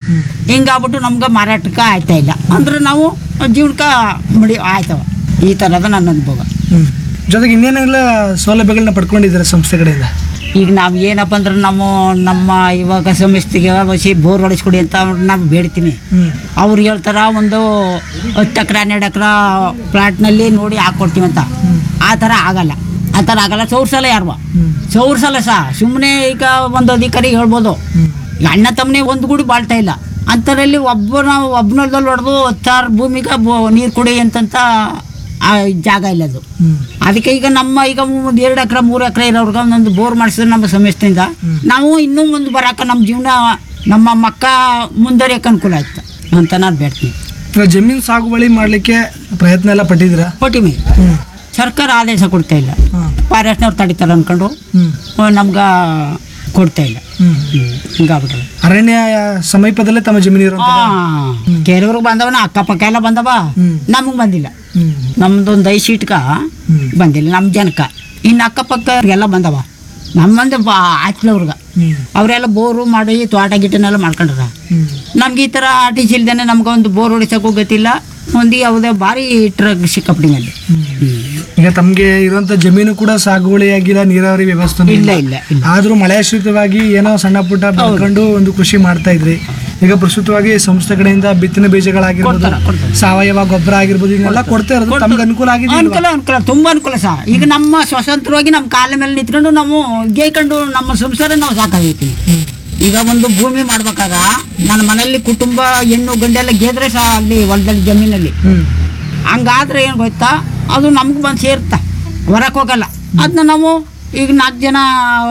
ಹಿಂಗಾಗ್ಬಿಟ್ಟು ನಮ್ಗೆ ಮಾರಾಟಕ್ಕೆ ಆಯ್ತಾ ಇಲ್ಲ ಅಂದ್ರೆ ನಾವು ಜೀವನಕ್ಕೆ ಮಡಿ ಆಯ್ತವ ಈ ಥರದ ನನ್ನ ಅನುಭವ ಹ್ಮ್ ಜೊತೆಗೆ ಇನ್ನೇನೆಲ್ಲ ಸೌಲಭ್ಯಗಳನ್ನ ಪಡ್ಕೊಂಡಿದ್ದೀರಾ ಸಂಸ್ಥೆ ಕಡೆಯಿಂದ ಈಗ ನಾವು ಏನಪ್ಪ ಅಂದ್ರೆ ನಾವು ನಮ್ಮ ಇವಾಗ ಸಂಸ್ಥೆಗೆ ವಸಿ ಬೋರ್ ಹೊಡಿಸ್ಕೊಡಿ ಅಂತ ಅವ್ರ್ನ ನಾವು ಬೇಡ್ತೀನಿ ಹ್ಮ್ ಅವ್ರು ಹೇಳ್ತಾರ ಒಂದು ಹತ್ತು ಎಕರೆ ಹನ್ನೆರಡು ಎಕರೆ ಪ್ಲಾಟ್ನಲ್ಲಿ ನೋಡಿ ಹಾಕ್ಕೊಡ್ತೀವಿ ಅಂತ ಆ ಥರ ಆಗಲ್ಲ ಆ ಥರ ಆಗಲ್ಲ ಸೌರ್ಸಲ್ಲ ಯಾರು ಹ್ಮ್ ಸೌರ್ಸಲ್ಲ ಸಾ ಸುಮ್ಮನೆ ಈಗ ಒಂದು ಅಧಿಕಾರಿ ಹೇಳ್ಬೋದು ಹ್ಮ್ ಈಗ ಅಣ್ಣ ತಮ್ಮನೆ ಒಂದು ಗುಡಿ ಬಾಳ್ತಾ ಇಲ್ಲ ಅಂಥದ್ರಲ್ಲಿ ಒಬ್ಬನ ಒಬ್ಬನದಲ್ಲಿ ಹೊಡೆದು ಹತ್ತಾರು ಭೂಮಿಗೆ ನೀರು ಕುಡಿ ಅಂತಂತ ಆ ಜಾಗ ಇಲ್ಲ ಅದು ಹ್ಮ್ ಅದಕ್ಕೆ ಈಗ ನಮ್ಮ ಈಗ ಒಂದು ಎರಡು ಎಕರೆ ಮೂರು ಎಕರೆ ಇರೋರ್ಗೆ ಒಂದೊಂದು ಬೋರ್ ಮಾಡಿಸಿದ್ರೆ ನಮ್ಮ ಸಂಸ್ಥೆಯಿಂದ ನಾವು ಇನ್ನೂ ಮುಂದೆ ಬರಾಕ ನಮ್ಮ ಜೀವನ ನಮ್ಮ ಮಕ್ಕ ಮುಂದುವರಿಯಕ್ಕೆ ಅನುಕೂಲ ಆಯ್ತು ಅಂತ ನಾನು ಬೇಡ್ತೀನಿ ಇವಾಗ ಜಮೀನು ಸಾಗುವಳಿ ಮಾಡಲಿಕ್ಕೆ ಪ್ರಯತ್ನ ಎಲ್ಲ ಪಟ್ಟಿದ್ದೀರಾ ಕೊಟ್ಟಿವಿ ಹ್ಮ್ ಸರ್ಕಾರ ಆದೇಶ ಕೊಡ್ತಾ ಇಲ್ಲ ಹಾಂ ಫಾರೆಸ್ಟ್ನವ್ರು ತಡಿತಾರೆ ಅಂದ್ಕೊಂಡು ಹ್ಮ್ ನಮ್ಗೆ ಕೊಡ್ತಾ ಇಲ್ಲ ಹ್ಮ್ ಹಿಂಗಾಗ್ಬಿಟ್ಟಲ್ಲ ಅರಣ್ಯ ಸಮೀಪದಲ್ಲೇ ತಮ್ಮ ಜಮೀನು ಇರುವಂತ ಕೆಲವ್ರಿಗೆ ಬಂದವನ ಅಕ್ಕಪಕ್ಕ ಎಲ್ಲ ಬಂದವ ಹ್ಮ್. ನಮಗೆ ಬಂದಿಲ್ಲ ಹ್ಮ್ ನಮ್ದೊಂದು ಐದು ಸೀಟ್ಕ ಹ್ಮ್ ಬಂದಿಲ್ಲ ನಮ್ಮ ಜನಕ್ಕೆ ಇನ್ನು ಅಕ್ಕಪಕ್ಕ ಎಲ್ಲ ಬಂದವ ನಮ್ಮಂದು ಬಾ ಆಚ್ಲವ್ರಿಗೆ ಹ್ಮ್ ಅವರೆಲ್ಲ ಬೋರು ಮಾಡಿ ತೋಟ ಗಿಟ್ಟನೆಲ್ಲ ಮಾಡ್ಕೊಂಡ್ರ ಹ್ಮ್ ನಮ್ಗೆ ಈ ಥರ ಆರ್ ಇಲ್ದೇನೆ ನಮ್ಗೆ ಒಂದು ಬೋರ್ ಹೊಡಿಸೋಕ್ಕೂ ಗೊತ್ತಿಲ್ಲ ಒಂದು ಯಾವುದೇ ಭಾರಿ ಟ್ರಕ್ ಸಿಕ್ಕಾಪಟ್ಟಿನಲ್ಲಿ ಈಗ ತಮ್ಗೆ ಇರುವಂತ ಜಮೀನು ಕೂಡ ಸಾಗುವಳಿ ಆಗಿಲ್ಲ ನೀರಾವರಿ ವ್ಯವಸ್ಥೆ ಇಲ್ಲ ಇಲ್ಲ ಇಲ್ಲ ಆದ್ರೂ ಮಳೆಯಾಶ್ರಿತವಾಗಿ ಏನೋ ಸಣ್ಣ ಪುಟ್ಟ ಬೆಳ್ಕೊಂಡು ಒಂದು ಕೃಷಿ ಮಾಡ್ತಾ ಇದ್ರಿ ಈಗ ಪ್ರಸ್ತುತವಾಗಿ ಸಂಸ್ಥೆ ಕಡೆಯಿಂದ ಬಿತ್ತನೆ ಬೀಜಗಳಾಗಿರ್ಬೋದು ಕೊಡ್ತಾರೆ, ಕೊಡ್ತಾರೆ. ಸಾವಯವ ಗೊಬ್ಬರ ಆಗಿರ್ಬೋದು ಇದನ್ನೆಲ್ಲ ಕೊಡ್ತಾ ಇರೋದು ತಮ್ಗೆ ಅನುಕೂಲ ಆಗಿದೆ ಅನುಕೂಲ ಅನುಕೂಲ ತುಂಬ ಅನುಕೂಲ ಸರ್ ಈಗ ನಮ್ಮ ಸ್ವತಂತ್ರವಾಗಿ ನಮ್ಮ ಕಾಲ ಮೇಲೆ ನಿಂತ್ಕೊಂಡು ನಾವು ಗೇಯ್ಕೊಂಡು ನಮ್ಮ ಸಂಸಾರ ನಾವು ಸಾಕಾಗೈತಿ ಈಗ ಒಂದು ಭೂಮಿ ಮಾಡ್ಬೇಕಾಗ ನನ್ನ ಮನೆಯಲ್ಲಿ ಕುಟುಂಬ ಹೆಣ್ಣು ಗಂಡೆಲ್ಲ ಗೆದ್ರೆ ಸಹ ಅಲ್ಲಿ ಹೊಲದಲ್ಲಿ ಜಮೀನಲ್ಲಿ ಹ್ಮ್ ಹಂಗಾದ್ರೆ ಏನು ಗೊತ್ತಾ ಅದು ನಮ್ಗೆ ಬಂದು ಸೇರ್ತಾ ಹೊರಕ್ಕೆ ಹೋಗಲ್ಲ ಅದನ್ನ ನಾವು ಈಗ ನಾಲ್ಕು ಜನ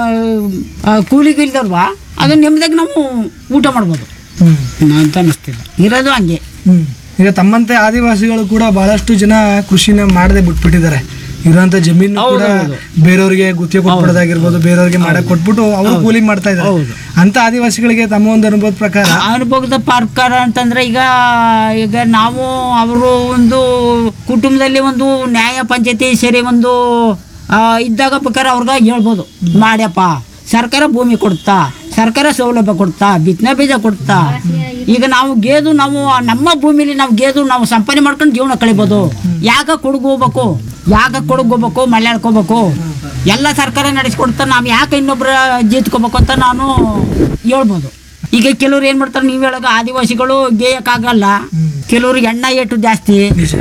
ಆ, ಕೂಲಿಗೆ ಇಲ್ದಲ್ವಾ ಅದನ್ನ ನೆಮ್ಮದಾಗ ನಾವು ಊಟ ಮಾಡ್ಬೋದು ಹ್ಮ್ ಅಂತ ಅನಿಸ್ತಿಲ್ಲ ಇರೋದು ಹಂಗೆ ಹ್ಮ್ ಈಗ ತಮ್ಮಂತೆ ಆದಿವಾಸಿಗಳು ಕೂಡ ಬಹಳಷ್ಟು ಜನ ಕೃಷಿನ ಮಾಡದೆ ಬಿಟ್ಬಿಟ್ಟಿದ್ದಾರೆ ಇರುವಂತ ಜಮೀನು ಕೂಡ ಹೌದು. ಬೇರೆಯವರಿಗೆ ಗುತ್ತಿಗೆ ಕೊಟ್ಬಿಡೋದಾಗಿರ್ಬೋದು ಬೇರೆಯವ್ರಿಗೆ ಮಾಡಕ್ ಕೊಟ್ಬಿಟ್ಟು ಅವರು ಕೂಲಿ ಮಾಡ್ತಾ ಇದ್ದಾರೆ ಹೌದು. ಅಂತ ಆದಿವಾಸಿಗಳಿಗೆ ತಮ್ಮ ಒಂದು ಅನುಭವದ ಪ್ರಕಾರ ಅನುಭವದ ಪಾರ್ಕಾರ ಅಂತಂದ್ರೆ ಈಗ ಈಗ ನಾವು ಅವರು ಒಂದು ಕುಟುಂಬದಲ್ಲಿ ಒಂದು ನ್ಯಾಯ ಪಂಚಾಯತಿ ಸೇರಿ ಒಂದು ಆ, ಇದ್ದಾಗ ಬೇಕಾದ್ರೆ ಅವ್ರಿಗೆ ಹೇಳ್ಬೋದು ಮಾಡ್ಯಪ್ಪ ಸರ್ಕಾರ ಭೂಮಿ ಕೊಡ್ತಾ ಸರ್ಕಾರ ಸೌಲಭ್ಯ ಕೊಡ್ತಾ ಬಿತ್ತನೆ ಬೀಜ ಕೊಡ್ತಾ ಈಗ ನಾವು ಗೇದು ನಾವು ನಮ್ಮ ಭೂಮಿಲಿ ನಾವು ಗೇದು ನಾವು ಸಂಪಾದನೆ ಮಾಡ್ಕೊಂಡು ಜೀವನ ಕಳಿಬೋದು ಯಾಕೆ ಕೊಡಗು ಹೋಗ್ಬೇಕು ಯಾಕೆ ಕೊಡಗು ಹೋಗ್ಬೇಕು ಮಲ್ಯಾಡ್ಕೋಬೇಕು ಎಲ್ಲ ಸರ್ಕಾರ ನಡೆಸ್ಕೊಡ್ತಾ ನಾವು ಯಾಕೆ ಇನ್ನೊಬ್ಬರ ಜೀತ್ಕೋಬೇಕು ಅಂತ ನಾನು ಹೇಳ್ಬೋದು ಈಗ ಕೆಲವ್ರು ಏನು ಮಾಡ್ತಾರೆ ನೀವು ಹೇಳೋದು ಆದಿವಾಸಿಗಳು ಗೇಯಕ್ಕಾಗಲ್ಲ ಕೆಲವ್ರಿಗೆ ಎಣ್ಣ ಏಟು ಜಾಸ್ತಿ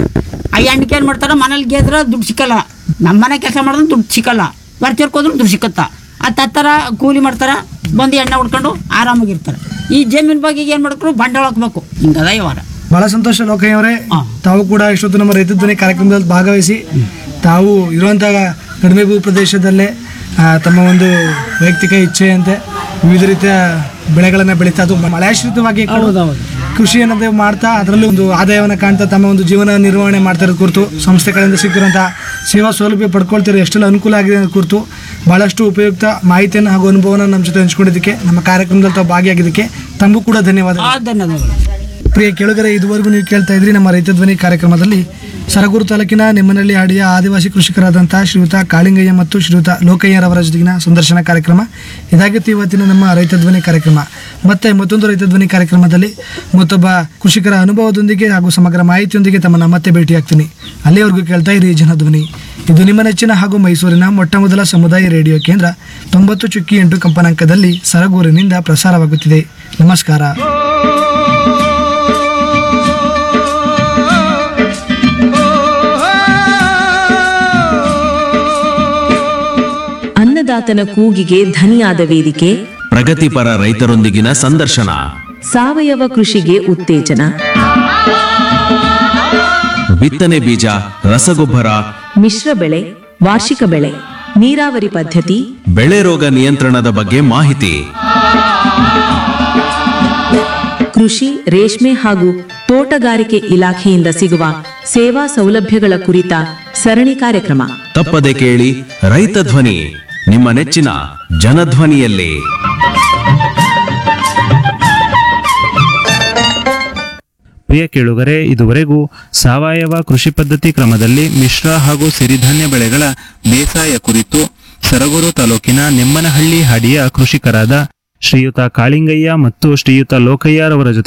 ಆ ಎಣ್ಣಕ್ಕೆ ಏನು ಮಾಡ್ತಾರೆ ಮನೇಲಿ ಗೇದ್ರೆ ದುಡ್ಡು ಸಿಕ್ಕಲ್ಲ ನಮ್ಮ ಮನೆ ಕೆಲಸ ಮಾಡಿದ್ರೆ ದುಡ್ಡು ಸಿಕ್ಕಲ್ಲ ವರ್ಚರ್ಕ್ ಹೋದ್ರು ದುಡ್ಡು ಸಿಕ್ಕತ್ತ ಆ ತತ್ತರ ಕೂಲಿ ಮಾಡ್ತಾರ ಬಂದು ಎಣ್ಣೆ ಹೊಡ್ಕೊಂಡು ಆರಾಮಾಗಿರ್ತಾರೆ ಈ ಜಮೀನ್ ಬಗ್ಗೆ ಏನು ಮಾಡ್ಕೊಂಡು ಬಂಡವಾಳ ಹಾಕ್ಬೇಕು ಹಿಂಗದ ವ್ಯವಹಾರ ಬಹಳ ಸಂತೋಷ ಲೋಕಯ್ಯ ಅವರೇ ಹಾ. ತಾವು ಕೂಡ ಇಷ್ಟೊತ್ತು ನಮ್ಮ ರೈತ ಧ್ವನಿ ಕಾರ್ಯಕ್ರಮದಲ್ಲಿ ಭಾಗವಹಿಸಿ ತಾವು ಇರುವಂತಹ ಕಡಿಮೆ ಭೂ ಪ್ರದೇಶದಲ್ಲೇ ಆ, ತಮ್ಮ ಒಂದು ವೈಯಕ್ತಿಕ ಇಚ್ಛೆಯಂತೆ ವಿವಿಧ ರೀತಿಯ ಬೆಳೆಗಳನ್ನು ಬೆಳೀತಾ ಅದು ಮಳೆಯಾಶ್ರಿತವಾಗಿ ಕೂಡ ಹೌದೌದು ಕೃಷಿ ಅನ್ನೋದೇ ಮಾಡ್ತಾ ಅದರಲ್ಲೂ ಒಂದು ಆದಾಯವನ್ನು ಕಾಣ್ತಾ ತಮ್ಮ ಒಂದು ಜೀವನ ನಿರ್ವಹಣೆ ಮಾಡ್ತಾ ಇರೋದು ಕುರಿತು ಸಂಸ್ಥೆ ಕಡೆಯಿಂದ ಸಿಗ್ತಿರೋಂಥ ಸೇವಾ ಸೌಲಭ್ಯ ಪಡ್ಕೊಳ್ತಿರೋ ಎಷ್ಟೆಲ್ಲ ಅನುಕೂಲ ಆಗಿದೆ ಅನ್ನೋದು ಕುರಿತು ಭಾಳಷ್ಟು ಉಪಯುಕ್ತ ಮಾಹಿತಿಯನ್ನು ಹಾಗೂ ಅನುಭವನ ನಮ್ಮ ಜೊತೆ ಹಂಚ್ಕೊಂಡಿದ್ದಕ್ಕೆ ನಮ್ಮ ಕಾರ್ಯಕ್ರಮದಲ್ಲಿ ತಾವು ಭಾಗಿಯಾಗಿದ್ದಕ್ಕೆ ತಮಗೂ ಕೂಡ ಧನ್ಯವಾದ ಆ ಧನ್ಯವಾದಗಳು ಪ್ರಿಯ ಕೆಳಗರೆ ಇದುವರೆಗೂ ನೀವು ಕೇಳ್ತಾ ಇದ್ರಿ ನಮ್ಮ ರೈತ ಧ್ವನಿ ಕಾರ್ಯಕ್ರಮದಲ್ಲಿ ಸರಗೂರು ತಾಲೂಕಿನ ನೆಮ್ಮನಹಳ್ಳಿ ಹಾಡಿಯ ಆದಿವಾಸಿ ಕೃಷಿಕರಾದಂಥ ಶ್ರೀಯುತ ಕಾಳಿಂಗಯ್ಯ ಮತ್ತು ಶ್ರೀಯುತ ಲೋಕಯ್ಯರವರ ಜೊತೆಗಿನ ಸಂದರ್ಶನ ಕಾರ್ಯಕ್ರಮ ಇದಾಗಿತ್ತು ಇವತ್ತಿನ ನಮ್ಮ ರೈತ ಧ್ವನಿ ಕಾರ್ಯಕ್ರಮ ಮತ್ತೆ ಮತ್ತೊಂದು ರೈತ ಧ್ವನಿ ಕಾರ್ಯಕ್ರಮದಲ್ಲಿ ಮತ್ತೊಬ್ಬ ಕೃಷಿಕರ ಅನುಭವದೊಂದಿಗೆ ಹಾಗೂ ಸಮಗ್ರ ಮಾಹಿತಿಯೊಂದಿಗೆ ತಮ್ಮನ್ನ ಮತ್ತೆ ಭೇಟಿಯಾಗ್ತೀನಿ ಅಲ್ಲಿಯವರೆಗೂ ಕೇಳ್ತಾ ಇರಿ ಜನಧ್ವನಿ ಇದು ನಿಮ್ಮ ನೆಚ್ಚಿನ ಹಾಗೂ ಮೈಸೂರಿನ ಮೊಟ್ಟ ಮೊದಲ ಸಮುದಾಯ ರೇಡಿಯೋ ಕೇಂದ್ರ ತೊಂಬತ್ತು ಚುಕ್ಕಿ ಎಂಟು ಕಂಪನಾಂಕದಲ್ಲಿ ಸರಗೂರಿನಿಂದ ಪ್ರಸಾರವಾಗುತ್ತಿದೆ ನಮಸ್ಕಾರ ಅನ್ನದಾತನ ಕೂಗಿಗೆ ಧನಿಯಾದ ವೇದಿಕೆ ಪ್ರಗತಿಪರ ರೈತರೊಂದಿಗಿನ ಸಂದರ್ಶನ ಸಾವಯವ ಕೃಷಿಗೆ ಉತ್ತೇಜನ ಬಿತ್ತನೆ ಬೀಜ ರಸಗೊಬ್ಬರ ಮಿಶ್ರ ಬೆಳೆ ವಾರ್ಷಿಕ ಬೆಳೆ ನೀರಾವರಿ ಪದ್ಧತಿ ಬೆಳೆ ರೋಗ ನಿಯಂತ್ರಣದ ಬಗ್ಗೆ ಮಾಹಿತಿ ಕೃಷಿ ರೇಷ್ಮೆ ಹಾಗೂ ತೋಟಗಾರಿಕೆ ಇಲಾಖೆಯಿಂದ ಸಿಗುವ ಸೇವಾ ಸೌಲಭ್ಯಗಳ ಕುರಿತ ಸರಣಿ ಕಾರ್ಯಕ್ರಮ ತಪ್ಪದೆ ಕೇಳಿ ರೈತ ಧ್ವನಿ ನಿಮ್ಮ ನೆಚ್ಚಿನ ಜನಧ್ವನಿಯಲ್ಲಿ ಪ್ರಿಯ ಕೇಳುಗರೆ ಇದುವರೆಗೂ ಸಾವಯವ ಕೃಷಿ ಪದ್ಧತಿ ಕ್ರಮದಲ್ಲಿ ಮಿಶ್ರ ಹಾಗೂ ಸಿರಿಧಾನ್ಯ ಬೆಳೆಗಳ ಬೇಸಾಯ ಕುರಿತು ಸರಗೂರು ತಾಲೂಕಿನ ನೆಮ್ಮನಹಳ್ಳಿ ಹಾಡಿಯ ಕೃಷಿಕರಾದ ಶ್ರೀಯುತ ಕಾಳಿಂಗಯ್ಯ ಮತ್ತು ಶ್ರೀಯುತ ಲೋಕಯ್ಯರವರ ಜೊತೆ